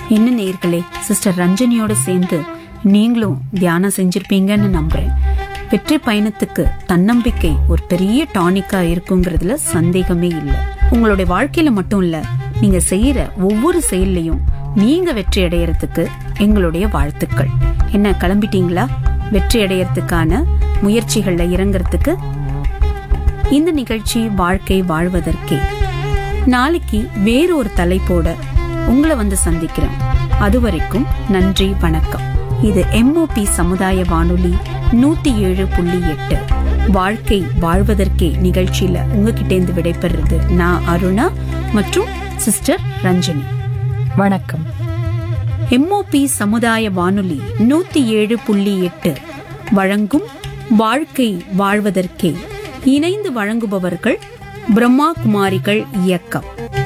என்ன நேர்களே சிஸ்டர் ரஞ்சனியோட சேர்ந்து நீங்களும் தியானம் செஞ்சிருப்பீங்கன்னு நம்புறேன் வெற்றி பயணத்துக்கு தன்னம்பிக்கை ஒரு பெரிய டானிக்கா இருக்குங்கிறதுல சந்தேகமே இல்லை உங்களுடைய வாழ்க்கையில மட்டும் இல்ல நீங்க செய்யற ஒவ்வொரு செயல்லையும் நீங்க வெற்றி அடையறதுக்கு எங்களுடைய வாழ்த்துக்கள் என்ன கிளம்பிட்டீங்களா வெற்றி அடையறதுக்கான முயற்சிகள்ல இறங்குறதுக்கு இந்த நிகழ்ச்சி வாழ்க்கை வாழ்வதற்கே நாளைக்கு வேறொரு தலைப்போட உங்களை வந்து சந்திக்கிறேன் அது வரைக்கும் நன்றி வணக்கம் இது எம்ஓபி சமுதாய வானொலி நூத்தி ஏழு புள்ளி எட்டு வாழ்க்கை வாழ்வதற்கே நிகழ்ச்சியில உங்ககிட்ட இருந்து விடைபெறுறது நான் அருணா மற்றும் சிஸ்டர் ரஞ்சனி வணக்கம் எம்ஓபி சமுதாய வானொலி நூத்தி ஏழு புள்ளி எட்டு வழங்கும் வாழ்க்கை வாழ்வதற்கே இணைந்து வழங்குபவர்கள் பிரம்மா குமாரிகள் இயக்கம்